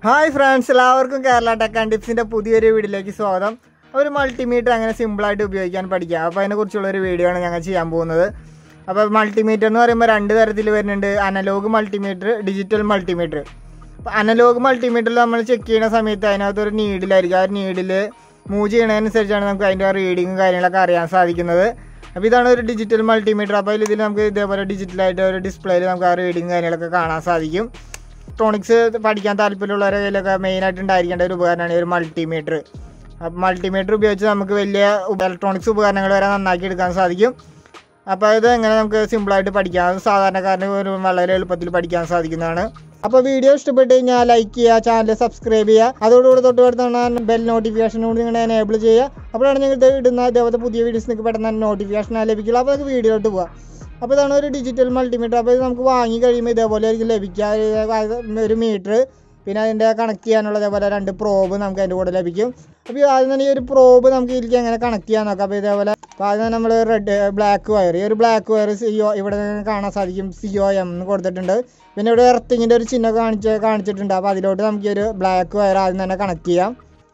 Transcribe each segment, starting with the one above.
hi friends എല്ലാവർക്കും Kerala tech and ടിപ്സിൻ്റെ പുതിയൊരു വീഡിയോയിലേക്ക് സ്വാഗതം ഒരു മൾട്ടിമീറ്റർ അങ്ങനെ സിമ്പിളായിട്ട് ഉപയോഗിക്കാൻ പഠിക്കാം അപ്പോൾ അതിനെക്കുറിച്ചുള്ള ഒരു വീഡിയോ ആണ് ഞങ്ങൾ ചെയ്യാൻ പോകുന്നത് അപ്പോൾ മൾട്ടിമീറ്റർ എന്ന് പറയുമ്പോൾ രണ്ട് തരത്തിൽ വരുന്നുണ്ട് അനലോഗ് മൾട്ടിമീറ്റർ ഡിജിറ്റൽ മൾട്ടിമീറ്റർ അപ്പോൾ അനലോഗ് മൾട്ടിമീറ്ററിൽ നമ്മൾ ചെക്ക് ചെയ്യുന്ന സമയത്ത് അതിനകത്ത് ഒരു നീഡിലായിരിക്കും ആ ഒരു നീഡിൽ മൂവ് ചെയ്യണതനുസരിച്ചാണ് നമുക്ക് അതിൻ്റെ റീഡിങ്ങും കാര്യങ്ങളൊക്കെ അറിയാൻ സാധിക്കുന്നത് അപ്പോൾ ഇതാണ് ഒരു ഡിജിറ്റൽ മൾട്ടിമീറ്റർ അപ്പോൾ ഇതിൽ നമുക്ക് ഇതേപോലെ ഡിജിറ്റലായിട്ട് ഒരു ഡിസ്പ്ലേയിൽ നമുക്ക് ആ റീഡിങ് കാര്യങ്ങളൊക്കെ കാണാൻ സാധിക്കും ഇലക്ട്രോണിക്സ് പഠിക്കാൻ താല്പര്യമുള്ളവരുടെ കയ്യിലൊക്കെ മെയിനായിട്ട് ഉണ്ടായിരിക്കേണ്ട ഒരു ഉപകരണമാണ് ഈ ഒരു മൾട്ടിമീറ്റർ അപ്പോൾ മൾട്ടിമീറ്റർ ഉപയോഗിച്ച് നമുക്ക് വലിയ ഇലക്ട്രോണിക്സ് ഉപകരണങ്ങൾ വരെ നന്നാക്കി എടുക്കാൻ സാധിക്കും അപ്പോൾ ഇത് എങ്ങനെ നമുക്ക് സിമ്പിളായിട്ട് പഠിക്കാം അത് സാധാരണക്കാരന് ഒരു വളരെ എളുപ്പത്തിൽ പഠിക്കാൻ സാധിക്കുന്നതാണ് അപ്പോൾ വീഡിയോ ഇഷ്ടപ്പെട്ട് കഴിഞ്ഞാൽ ലൈക്ക് ചെയ്യുക ചാനൽ സബ്സ്ക്രൈബ് ചെയ്യുക അതോടുകൂടി തൊട്ട് ബെൽ നോട്ടിഫിക്കേഷൻ കൂടി നിങ്ങൾ എനേബിൾ ചെയ്യുക അപ്പോഴാണ് നിങ്ങൾ ഇത് ഇടുന്ന ഇതേപോലത്തെ പുതിയ വീഡിയോസ് നിങ്ങൾക്ക് പെട്ടെന്ന് നോട്ടിഫിക്കേഷൻ ലഭിക്കില്ല അപ്പോൾ നമുക്ക് വീഡിയോയിലോട്ട് പോകാം അപ്പോൾ ഇതാണ് ഒരു ഡിജിറ്റൽ മൾട്ടിമീറ്റർ അപ്പോൾ ഇത് നമുക്ക് വാങ്ങി കഴിയുമ്പോൾ ഇതേപോലെ ആയിരിക്കും ലഭിക്കുക അതായത് ഒരു മീറ്റർ പിന്നെ അതിൻ്റെ കണക്ട് ചെയ്യാനുള്ള ഇതേപോലെ രണ്ട് പ്രോബ് നമുക്ക് അതിൻ്റെ കൂടെ ലഭിക്കും അപ്പോൾ ഈ ആദ്യം തന്നെ ഈ ഒരു പ്രോബ് നമുക്ക് ഇതിലേക്ക് എങ്ങനെ കണക്ട് ചെയ്യാൻ നോക്കാം അപ്പോൾ ഇതേപോലെ അപ്പോൾ ആദ്യം നമ്മൾ റെഡ് ബ്ലാക്ക് വയർ ഈ ഒരു ബ്ലാക്ക് വയർ സിഒ ഇവിടെ നിന്ന് കാണാൻ സാധിക്കും സിഒ എം എന്ന് കൊടുത്തിട്ടുണ്ട് പിന്നെ ഇവിടെ എർത്തിങ്ങിൻ്റെ ഒരു ചിഹ്നം കാണിച്ച് കാണിച്ചിട്ടുണ്ട് അപ്പോൾ അതിലോട്ട് നമുക്ക് ഈ ഒരു ബ്ലാക്ക് വയർ ആദ്യം തന്നെ കണക്ട് ചെയ്യാം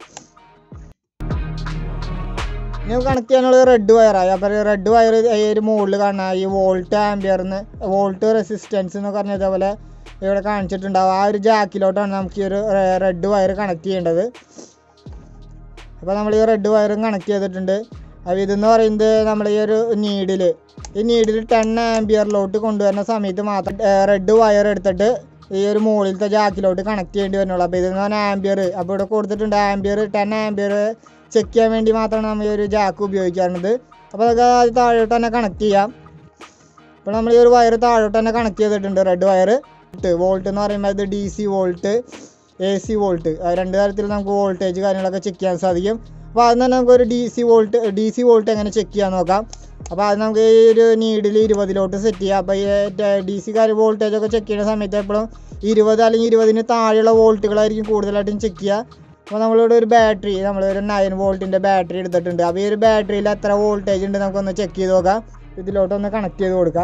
ഇനി കണക്ട് ചെയ്യാനുള്ളത് റെഡ് വയറായി അപ്പോൾ റെഡ് വയർ ഈ ഒരു മുകളിൽ കാണുന്ന ഈ വോൾട്ട് ആംബിയർന്ന് വോൾട്ട് റെസിസ്റ്റൻസ് എന്ന് പറഞ്ഞ ഇതേപോലെ ഇവിടെ കാണിച്ചിട്ടുണ്ടാവും ആ ഒരു ജാക്കിലോട്ടാണ് നമുക്ക് ഈ ഒരു റെഡ് വയർ കണക്ട് ചെയ്യേണ്ടത് അപ്പോൾ നമ്മൾ ഈ റെഡ് വയറും കണക്ട് ചെയ്തിട്ടുണ്ട് അപ്പോൾ ഇതെന്ന് പറയുന്നത് നമ്മൾ ഈ ഒരു നീഡിൽ ഈ നീഡിൽ ടെൻ ആംബിയറിലോട്ട് കൊണ്ടുവരുന്ന സമയത്ത് മാത്രം റെഡ് വയർ എടുത്തിട്ട് ഈ ഒരു മുകളിലത്തെ ജാക്കിലോട്ട് കണക്ട് ചെയ്യേണ്ടി വരുന്നുള്ളൂ അപ്പോൾ ഇതെന്ന് പറഞ്ഞാൽ ആംബിയർ അപ്പോൾ ഇവിടെ കൊടുത്തിട്ടുണ്ട് ആംബിയർ ടെൻ ആംബിയർ ചെക്ക് ചെയ്യാൻ വേണ്ടി മാത്രമാണ് നമ്മൾ ഈ ഒരു ജാക്ക് ഉപയോഗിക്കാറുള്ളത് അപ്പോൾ അതൊക്കെ അത് താഴോട്ട് തന്നെ കണക്ട് ചെയ്യാം അപ്പോൾ നമ്മൾ ഈ ഒരു വയർ താഴോട്ട് തന്നെ കണക്ട് ചെയ്തിട്ടുണ്ട് റെഡ് വയർ വോൾട്ട് എന്ന് പറയുമ്പോൾ ഇത് D C volt A C volt രണ്ട് തരത്തിൽ നമുക്ക് വോൾട്ടേജ് കാര്യങ്ങളൊക്കെ ചെക്ക് ചെയ്യാൻ സാധിക്കും അപ്പോൾ അതിന് തന്നെ നമുക്ക് ഒരു D C volt D C volt എങ്ങനെ ചെക്ക് ചെയ്യാൻ നോക്കാം അപ്പോൾ അത് നമുക്ക് ഈ ഒരു നീഡിൽ ഇരുപതിലോട്ട് സെറ്റ് ചെയ്യാം അപ്പോൾ ഈ ഡി സി കാര്യം വോൾട്ടേജ് ഒക്കെ ചെക്ക് ചെയ്യുന്ന സമയത്ത് എപ്പോഴും ഇരുപത് അല്ലെങ്കിൽ ഇരുപതിന് താഴെയുള്ള വോൾട്ടുകളായിരിക്കും കൂടുതലായിട്ടും ചെക്ക് ചെയ്യുക അപ്പോൾ നമ്മളിവിടെ ഒരു ബാറ്ററി നമ്മളൊരു നയൻ വോൾട്ടിൻ്റെ ബാറ്ററി എടുത്തിട്ടുണ്ട് അപ്പോൾ ഈ ഒരു ബാറ്ററിയിൽ എത്ര വോൾട്ടേജ് ഉണ്ട് നമുക്കൊന്ന് ചെക്ക് ചെയ്ത് നോക്കാം ഇതിലോട്ടൊന്ന് കണക്ട് ചെയ്ത് കൊടുക്കാം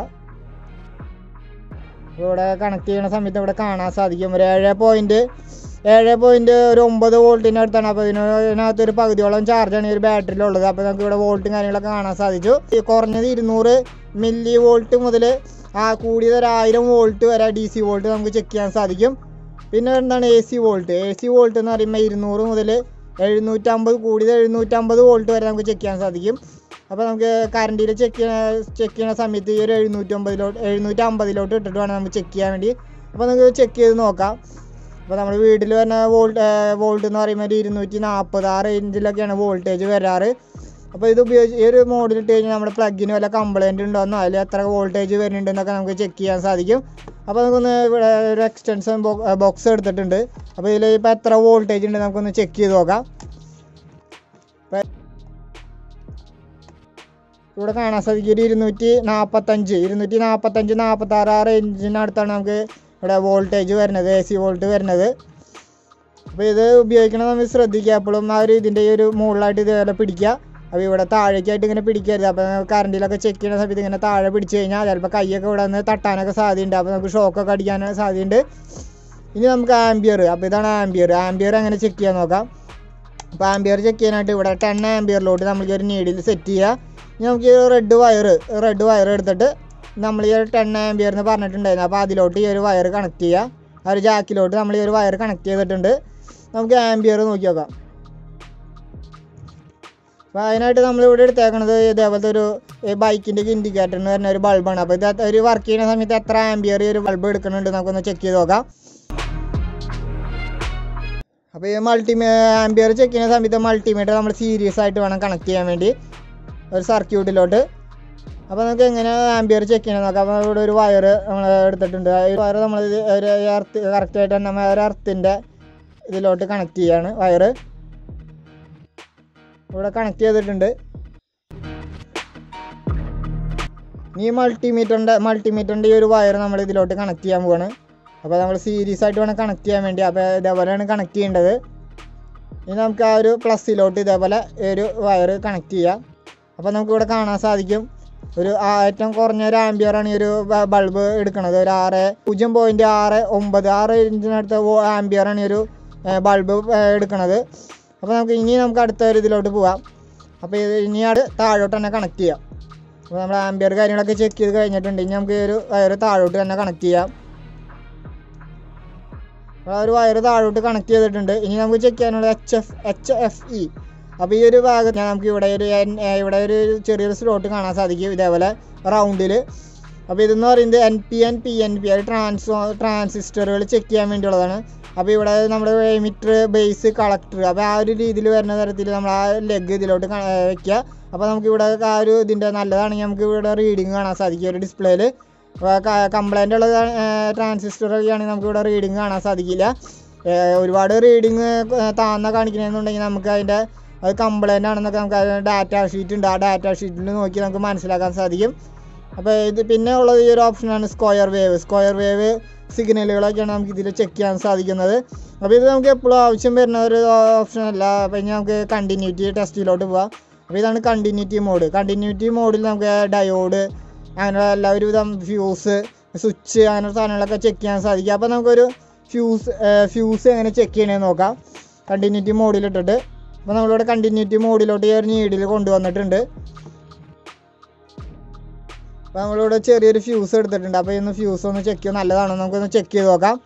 ഇവിടെ കണക്ട് ചെയ്യുന്ന സമയത്ത് ഇവിടെ കാണാൻ സാധിക്കും ഒരു ഏഴ് പോയിൻറ്റ് ഏഴ് പോയിൻറ്റ് ഒരു ഒമ്പത് വോൾട്ടിൻ്റെ അടുത്താണ് അപ്പോൾ ഇതിന് ഇതിനകത്ത് ഒരു പകുതിയോളം ചാർജാണ് ഈ ഒരു ബാറ്ററിയിലുള്ളത് അപ്പോൾ നമുക്ക് ഇവിടെ വോൾട്ടും കാര്യങ്ങളൊക്കെ കാണാൻ സാധിച്ചു ഈ കുറഞ്ഞത് ഇരുന്നൂറ് മില്ലി വോൾട്ട് മുതൽ ആ കൂടിയത് ഒരു ആയിരം വോൾട്ട് വരെ ഡി സി വോൾട്ട് നമുക്ക് ചെക്ക് ചെയ്യാൻ സാധിക്കും പിന്നെ എന്താണ് A C volt A C volt എന്ന് പറയുമ്പോൾ ഇരുന്നൂറ് മുതൽ എഴുന്നൂറ്റമ്പത് കൂടിയത് എഴുന്നൂറ്റമ്പത് വോൾട്ട് വരെ നമുക്ക് ചെക്ക് ചെയ്യാൻ സാധിക്കും അപ്പോൾ നമുക്ക് കറണ്ടിൽ ചെക്ക് ചെയ്യണ ചെക്ക് ചെയ്യുന്ന സമയത്ത് ഈ ഒരു എഴുന്നൂറ്റമ്പതിലോട്ട് എഴുന്നൂറ്റമ്പതിലോട്ട് ഇട്ടിട്ട് വേണം നമുക്ക് ചെക്ക് ചെയ്യാൻ വേണ്ടി അപ്പോൾ നമുക്ക് ചെക്ക് ചെയ്ത് നോക്കാം അപ്പോൾ നമ്മൾ വീട്ടിൽ വരുന്ന വോൾട്ട് വോൾട്ട് എന്ന് പറയുമ്പോൾ ഒരു ഇരുന്നൂറ്റി നാൽപ്പത് ആ റേഞ്ചിലൊക്കെയാണ് വോൾട്ടേജ് വരാറ് അപ്പോൾ ഇത് ഉപയോഗിച്ച് ഈ ഒരു മോഡിൽ ഇട്ട് കഴിഞ്ഞാൽ നമ്മുടെ പ്ലഗിന് വല്ല കംപ്ലൈൻറ്റ് ഉണ്ടോയെന്നോ അതിൽ എത്ര വോൾട്ടേജ് വരുന്നുണ്ടെന്നൊക്കെ നമുക്ക് ചെക്ക് ചെയ്യാൻ സാധിക്കും അപ്പോൾ നമുക്കൊന്ന് ഇവിടെ ഒരു എക്സ്റ്റൻഷൻ ബോക്സ് എടുത്തിട്ടുണ്ട് അപ്പോൾ ഇതിൽ ഇപ്പോൾ എത്ര വോൾട്ടേജ് ഉണ്ട് നമുക്കൊന്ന് ചെക്ക് ചെയ്ത് നോക്കാം ഇവിടെ കാണാൻ സാധിക്കും ഒരു ഇരുന്നൂറ്റി നാൽപ്പത്തഞ്ച് ഇരുന്നൂറ്റി നാൽപ്പത്തഞ്ച് നാൽപ്പത്താറ് ആ റേഞ്ചിനടുത്താണ് നമുക്ക് ഇവിടെ വോൾട്ടേജ് വരുന്നത് എ സി വോൾട്ട് വരുന്നത് അപ്പോൾ ഇത് ഉപയോഗിക്കണ നമ്മൾ ശ്രദ്ധിക്കുക എപ്പോഴും ആ ഒരു ഇതിൻ്റെ ഈ ഒരു മുകളിലായിട്ട് ഇതേപോലെ പിടിക്കുക അപ്പോൾ ഇവിടെ താഴേക്കായിട്ട് ഇങ്ങനെ പിടിക്കരുത് അപ്പോൾ കറണ്ടിലൊക്കെ ചെക്ക് ചെയ്യുന്ന സമയത്ത് ഇങ്ങനെ താഴെ പിടിച്ച് കഴിഞ്ഞാൽ ചിലപ്പോൾ കൈയൊക്കെ ഇവിടെ നിന്ന് തട്ടാനൊക്കെ സാധ്യതയുണ്ട് അപ്പോൾ നമുക്ക് ഷോക്കൊക്കെ അടിക്കാൻ സാധ്യതയുണ്ട് ഇനി നമുക്ക് ആംബിയർ അപ്പോൾ ഇതാണ് ആംബിയർ ആംബിയർ എങ്ങനെ ചെക്ക് ചെയ്യാൻ നോക്കാം അപ്പോൾ ആംബിയർ ചെക്ക് ചെയ്യാനായിട്ട് ഇവിടെ ടെൻ ആംബിയറിലോട്ട് നമുക്ക് ഒരു നീഡിൽ സെറ്റ് ചെയ്യുക ഇനി നമുക്ക് ഈ റെഡ് വയർ റെഡ് വയർ എടുത്തിട്ട് നമ്മൾ ഈ ഒരു ടെൻ ആംബിയർ എന്ന് പറഞ്ഞിട്ടുണ്ടായിരുന്നു അപ്പോൾ അതിലോട്ട് ഈ ഒരു വയർ കണക്ട് ചെയ്യുക ആ ഒരു ജാക്കിലോട്ട് നമ്മൾ ഈ ഒരു വയർ കണക്ട് ചെയ്തിട്ടുണ്ട് നമുക്ക് ആംബിയർ നോക്കി നോക്കാം അപ്പോൾ അതിനായിട്ട് നമ്മളിവിടെ എടുത്തേക്കണത് ഇതേപോലത്തെ ഒരു ബൈക്കിൻ്റെ ഇൻഡിക്കേറ്റർ എന്ന് പറഞ്ഞ ഒരു ബൾബാണ് അപ്പോൾ ഇത് ഒരു വർക്ക് ചെയ്യുന്ന സമയത്ത് എത്ര ആംബിയർ ഈ ഒരു ബൾബ് എടുക്കുന്നുണ്ട് നമുക്കൊന്ന് ചെക്ക് ചെയ്ത് നോക്കാം അപ്പോൾ ഈ മൾട്ടിമീ ആംബിയർ ചെക്ക് ചെയ്യുന്ന സമയത്ത് മൾട്ടിമീറ്റർ നമ്മൾ സീരിയസ് ആയിട്ട് വേണം കണക്ട് ചെയ്യാൻ വേണ്ടി ഒരു സർക്യൂട്ടിലോട്ട് അപ്പോൾ നമുക്ക് എങ്ങനെ ആംബിയർ ചെക്ക് ചെയ്യണം നോക്കാം അപ്പോൾ ഇവിടെ ഒരു വയർ നമ്മൾ എടുത്തിട്ടുണ്ട് ഈ വയർ നമ്മൾ ഒരു എർത്ത് കറക്റ്റായിട്ട് തന്നെ നമ്മൾ ഒരു എർത്തിൻ്റെ ഇതിലോട്ട് കണക്ട് ചെയ്യാണ് വയർ ഇവിടെ കണക്ട് ചെയ്തിട്ടുണ്ട് ഈ മൾട്ടിമീറ്ററിൻ്റെ മൾട്ടിമീറ്ററിൻ്റെ ഈ ഒരു വയർ നമ്മൾ ഇതിലോട്ട് കണക്ട് ചെയ്യാൻ പോവാണ് അപ്പോൾ നമ്മൾ സീരീസ് ആയിട്ട് വേണം കണക്ട് ചെയ്യാൻ വേണ്ടി അപ്പോൾ ഇതേപോലെയാണ് കണക്ട് ചെയ്യേണ്ടത് ഇനി നമുക്ക് ആ ഒരു പ്ലസ്സിലോട്ട് ഇതേപോലെ ഒരു വയർ കണക്ട് ചെയ്യാം അപ്പോൾ നമുക്ക് ഇവിടെ കാണാൻ സാധിക്കും ഒരു ആ- ഏറ്റവും കുറഞ്ഞ ഒരു ആംബിയറാണ് ഈ ഒരു ബൾബ് എടുക്കുന്നത് ഒരു ആറ് പൂജ്യം പോയിൻറ്റ് ആറ് ഒമ്പത് ആ റേഞ്ചിനടുത്ത ആംബിയറാണ് ഈ ഒരു ബൾബ് എടുക്കണത് അപ്പോൾ നമുക്ക് ഇനി നമുക്ക് അടുത്ത ഒരു ഇതിലോട്ട് പോവാം അപ്പോൾ ഇത് ഇനി അത് താഴോട്ട് തന്നെ കണക്ട് ചെയ്യാം അപ്പോൾ നമ്മൾ ആംബിയർ കാര്യങ്ങളൊക്കെ ചെക്ക് ചെയ്ത് കഴിഞ്ഞിട്ടുണ്ട് ഇനി നമുക്ക് ഈ ഒരു വയർ താഴോട്ട് തന്നെ കണക്ട് ചെയ്യാം അപ്പോൾ ആ ഒരു വയർ താഴോട്ട് കണക്ട് ചെയ്തിട്ടുണ്ട് ഇനി നമുക്ക് ചെക്ക് ചെയ്യാനുള്ള H F H F E അപ്പോൾ ഈ ഒരു ഭാഗത്ത് നമുക്ക് ഇവിടെ ഒരു എൻ- ഏ, ഇവിടെ ഒരു ചെറിയൊരു സ്ലോട്ട് കാണാൻ സാധിക്കും ഇതേപോലെ റൗണ്ടിൽ അപ്പോൾ ഇതെന്ന് പറയുന്നത് N P N P N P അത് ട്രാൻസ്ഫോ ട്രാൻസിസ്റ്ററുകൾ ചെക്ക് ചെയ്യാൻ വേണ്ടിയുള്ളതാണ് അപ്പോൾ ഇവിടെ നമ്മുടെ എമിറ്റർ ബേസ് കളക്ടർ അപ്പോൾ ആ ഒരു രീതിയിൽ വരുന്ന തരത്തിൽ നമ്മൾ ആ ലെഗ് ഇതിലോട്ട് ക- ഏ, വെക്കുക അപ്പോൾ നമുക്ക് ഇവിടെ ആ ഒരു ഇതിൻ്റെ നല്ലതാണെങ്കിൽ നമുക്ക് ഇവിടെ റീഡിങ് കാണാൻ സാധിക്കും ഒരു ഡിസ്പ്ലേയിൽ കംപ്ലൈൻ്റ് ഉള്ള ട്രാൻസിസ്റ്റർ ആണെങ്കിൽ നമുക്ക് ഇവിടെ റീഡിങ് കാണാൻ സാധിക്കില്ല ഏ, ഒരുപാട് റീഡിങ് താന്ന കാണിക്കണമെന്നുണ്ടെങ്കിൽ നമുക്ക് അതിൻ്റെ അത് കംപ്ലൈൻ്റ് ആണെന്നൊക്കെ നമുക്ക് ഡാറ്റ ഷീറ്റ് ഉണ്ട് ആ ഡാറ്റ ഷീറ്റിൽ നോക്കി നമുക്ക് മനസ്സിലാക്കാൻ സാധിക്കും അപ്പോൾ ഇത് പിന്നെ ഉള്ളത് ഈ ഒരു ഓപ്ഷനാണ് സ്ക്വയർ വേവ് സ്ക്വയർ വേവ് സിഗ്നലുകളൊക്കെയാണ് നമുക്ക് ഇതിൽ ചെക്ക് ചെയ്യാൻ സാധിക്കുന്നത് അപ്പോൾ ഇത് നമുക്ക് എപ്പോഴും ആവശ്യം വരുന്ന ഒരു ഓപ്ഷൻ അല്ല അപ്പോൾ ഇനി നമുക്ക് കണ്ടിന്യൂറ്റി ടെസ്റ്റിലോട്ട് പോവാം അപ്പോൾ ഇതാണ് കണ്ടിന്യൂറ്റി മോഡ് കണ്ടിന്യൂറ്റി മോഡിൽ നമുക്ക് ഡയോഡ് അങ്ങനെയുള്ള എല്ലാ ഒരുവിധം ഫ്യൂസ് സ്വിച്ച് അങ്ങനെ സാധനങ്ങളൊക്കെ ചെക്ക് ചെയ്യാൻ സാധിക്കും അപ്പോൾ നമുക്കൊരു ഫ്യൂസ് ഫ്യൂസ് എങ്ങനെ ചെക്ക് ചെയ്യണമെന്ന് നോക്കാം കണ്ടിന്യൂറ്റി മോഡിലിട്ടിട്ട് അപ്പോൾ നമ്മളിവിടെ കണ്ടിന്യൂറ്റി മോഡിലോട്ട് ഈ ഒരു നീഡിൽ കൊണ്ടുവന്നിട്ടുണ്ട് അപ്പോൾ നമ്മളിവിടെ ചെറിയൊരു ഫ്യൂസ് എടുത്തിട്ടുണ്ട് അപ്പോൾ ഇന്ന് ഫ്യൂസ് ഒന്ന് ചെക്ക് ചെയ്യും നല്ലതാണോ നമുക്കൊന്ന് ചെക്ക് ചെയ്ത് നോക്കാം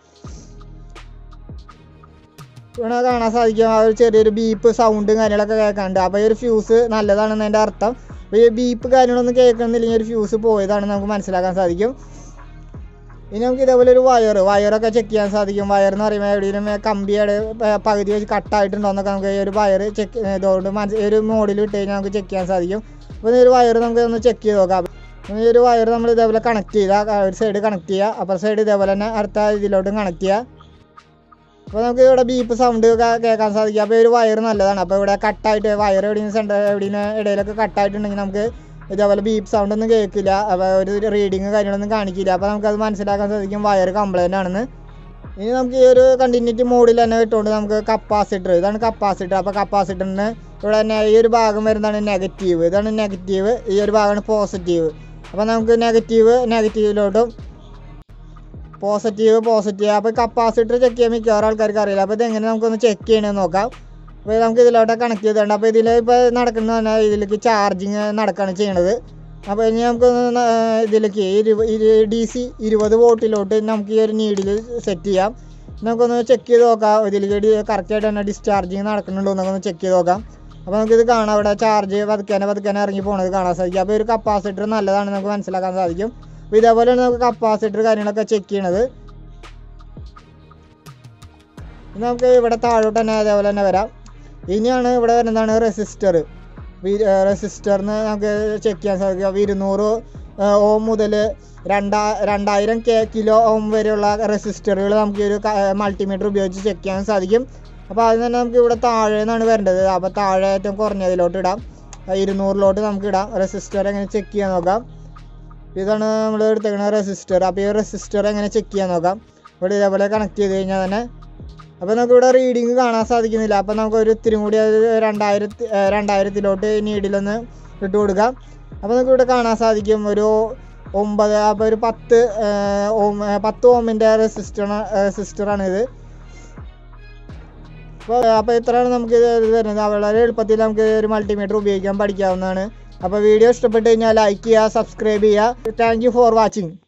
ഇവിടെ കാണാൻ സാധിക്കും ആ ഒരു ചെറിയൊരു ബീപ്പ് സൗണ്ടും കാര്യങ്ങളൊക്കെ കേൾക്കാനുണ്ട് അപ്പോൾ ഈ ഒരു ഫ്യൂസ് നല്ലതാണെന്ന് എൻ്റെ അർത്ഥം അപ്പോൾ ഈ ബീപ്പ് കാര്യങ്ങളൊന്നും കേൾക്കണമെന്നില്ലെങ്കിൽ ഒരു ഫ്യൂസ് പോയതാണെന്ന് നമുക്ക് മനസ്സിലാക്കാൻ സാധിക്കും ഇനി നമുക്ക് ഇതേപോലെ ഒരു വയർ വയറൊക്കെ ചെക്ക് ചെയ്യാൻ സാധിക്കും വയർ എന്ന് പറയുമ്പോൾ എവിടെയെങ്കിലും കമ്പിയുടെ പ- പകുതി വെച്ച് കട്ടായിട്ടുണ്ടോ എന്നൊക്കെ നമുക്ക് ഈ ഒരു വയർ ചെക്ക് ഇതുകൊണ്ട് മനസ്സ് ഈ ഒരു മോഡിൽ ഇട്ട് കഴിഞ്ഞാൽ നമുക്ക് ചെക്ക് ചെയ്യാൻ സാധിക്കും അപ്പോൾ ഈ ഒരു വയർ നമുക്ക് ഒന്ന് ചെക്ക് ചെയ്ത് നോക്കാം അപ്പോൾ ഈ ഒരു വയർ നമ്മൾ ഇതേപോലെ കണക്ട് ചെയ്താൽ ഒരു സൈഡ് കണക്ട് ചെയ്യുക അപ്പുറ സൈഡ് ഇതേപോലെ തന്നെ അടുത്ത ഇതിലോട്ടും കണക്ട് ചെയ്യുക അപ്പോൾ നമുക്ക് ഇവിടെ ബീപ്പ് സൗണ്ട് കേൾക്കാൻ സാധിക്കും അപ്പോൾ ഈ ഒരു വയർ നല്ലതാണ് അപ്പോൾ ഇവിടെ കട്ടായിട്ട് വയർ എവിടെയും സെൻറ്റർ എവിടെയും ഇടയിലൊക്കെ കട്ടായിട്ടുണ്ടെങ്കിൽ നമുക്ക് ഇതേപോലെ ബീപ്പ് സൗണ്ട് ഒന്നും കേൾക്കില്ല അപ്പോൾ ഒരു റീഡിങ് കാര്യങ്ങളൊന്നും കാണിക്കില്ല അപ്പോൾ നമുക്കത് മനസ്സിലാക്കാൻ സാധിക്കും വയർ കംപ്ലൈൻ്റ് ആണെന്ന് ഇനി നമുക്ക് ഈ ഒരു കണ്ടിന്യൂറ്റി മോഡിൽ തന്നെ ഇട്ടുകൊണ്ട് നമുക്ക് കപ്പാസിറ്റർ ഇതാണ് കപ്പാസിറ്റർ അപ്പോൾ കപ്പാസിറ്ററിന് ഇവിടെ തന്നെ ഈ ഒരു ഭാഗം വരുന്നതാണ് നെഗറ്റീവ് ഇതാണ് നെഗറ്റീവ് ഈ ഒരു ഭാഗമാണ് പോസിറ്റീവ് അപ്പോൾ നമുക്ക് നെഗറ്റീവ് നെഗറ്റീവിലോട്ടും പോസിറ്റീവ് പോസിറ്റീവ് അപ്പോൾ കപ്പാസിറ്റർ ചെക്ക് ചെയ്യാൻ മിക്കവാറും ആൾക്കാർക്ക് അറിയില്ല അപ്പോൾ ഇതെങ്ങനെ നമുക്കൊന്ന് ചെക്ക് ചെയ്യണമെന്ന് നോക്കാം അപ്പോൾ നമുക്ക് ഇതിലോട്ട് കണക്ട് ചെയ്തിട്ടുണ്ട് അപ്പോൾ ഇതിൽ ഇപ്പോൾ നടക്കുന്ന പറഞ്ഞാൽ ഇതിലേക്ക് ചാർജിങ് നടക്കുകയാണ് ചെയ്യണത് അപ്പോൾ ഇനി നമുക്ക് ഇതിലേക്ക് ഡി സി ഇരുപത് വോട്ടിലോട്ട് നമുക്ക് ഈ ഒരു നീഡിൽ സെറ്റ് ചെയ്യാം നമുക്കൊന്ന് ചെക്ക് ചെയ്ത് നോക്കാം ഇതിലേക്ക് കറക്റ്റായിട്ട് തന്നെ ഡിസ്ചാർജിങ് നടക്കുന്നുണ്ടോ എന്നൊക്കെ ഒന്ന് ചെക്ക് ചെയ്ത് നോക്കാം അപ്പോൾ നമുക്കിത് കാണാം ഇവിടെ ചാർജ് പതുക്കാനെ പതുക്കാനെ ഇറങ്ങി പോകുന്നത് കാണാൻ സാധിക്കും അപ്പോൾ ഒരു കപ്പാസിറ്റർ നല്ലതാണെന്ന് നമുക്ക് മനസ്സിലാക്കാൻ സാധിക്കും അപ്പോൾ ഇതേപോലെയാണ് നമുക്ക് കപ്പാസിറ്റർ കാര്യങ്ങളൊക്കെ ചെക്ക് ചെയ്യണത് ഇനി നമുക്ക് ഇവിടെ താഴോട്ട് തന്നെ അതേപോലെ തന്നെ വരാം ഇനിയാണ് ഇവിടെ വരുന്നതാണ് റെസിസ്റ്റർ റെസിസ്റ്ററിന് നമുക്ക് ചെക്ക് ചെയ്യാൻ സാധിക്കും അപ്പോൾ ഇരുന്നൂറ് ഓം മുതൽ രണ്ടാ രണ്ടായിരം കെ കിലോ ഓം വരെയുള്ള റെസിസ്റ്ററുകൾ നമുക്ക് ഈ ഒരു മൾട്ടിമീറ്റർ ഉപയോഗിച്ച് ചെക്ക് ചെയ്യാൻ സാധിക്കും അപ്പോൾ അതിന് തന്നെ നമുക്ക് ഇവിടെ താഴെ നിന്നാണ് വരേണ്ടത് അപ്പോൾ താഴെ ഏറ്റവും കുറഞ്ഞതിലോട്ട് ഇടാം ആ ഇരുന്നൂറിലോട്ട് നമുക്ക് ഇടാം റെസിസ്റ്റർ എങ്ങനെ ചെക്ക് ചെയ്യാൻ നോക്കാം ഇതാണ് നമ്മൾ എടുത്തേക്കുന്ന റെസിസ്റ്റർ അപ്പോൾ ഈ റെസിസ്റ്റർ എങ്ങനെ ചെക്ക് ചെയ്യാൻ നോക്കാം ഇവിടെ ഇതേപോലെ കണക്ട് ചെയ്ത് കഴിഞ്ഞാൽ തന്നെ അപ്പോൾ നമുക്ക് ഇവിടെ റീഡിങ് കാണാൻ സാധിക്കുന്നില്ല അപ്പോൾ നമുക്ക് ഒരു ഇത്തിരി കൂടി അത് രണ്ടായിരത്തി ഏഹ് രണ്ടായിരത്തിലോട്ട് നീഡിലൊന്ന് ഇട്ട് കൊടുക്കാം അപ്പോൾ നമുക്ക് ഇവിടെ കാണാൻ സാധിക്കും ഒരു ഒമ്പത് അപ്പോൾ ഒരു പത്ത് ഏഹ് ഓം ഏഹ് പത്ത് ഓമിൻ്റെ റെസിസ്റ്റർ റെസിസ്റ്ററാണ് ഇത് അപ്പോൾ അപ്പോൾ ഇത്രയാണ് നമുക്ക് ഇത് ഇത് വരുന്നത് വളരെ എളുപ്പത്തിൽ നമുക്ക് ഒരു മൾട്ടിമീറ്റർ ഉപയോഗിക്കാൻ പഠിക്കാവുന്നതാണ് അപ്പോൾ വീഡിയോ ഇഷ്ടപ്പെട്ട് കഴിഞ്ഞാൽ ലൈക്ക് ചെയ്യുക സബ്സ്ക്രൈബ് ചെയ്യുക താങ്ക് യു ഫോർ വാച്ചിങ്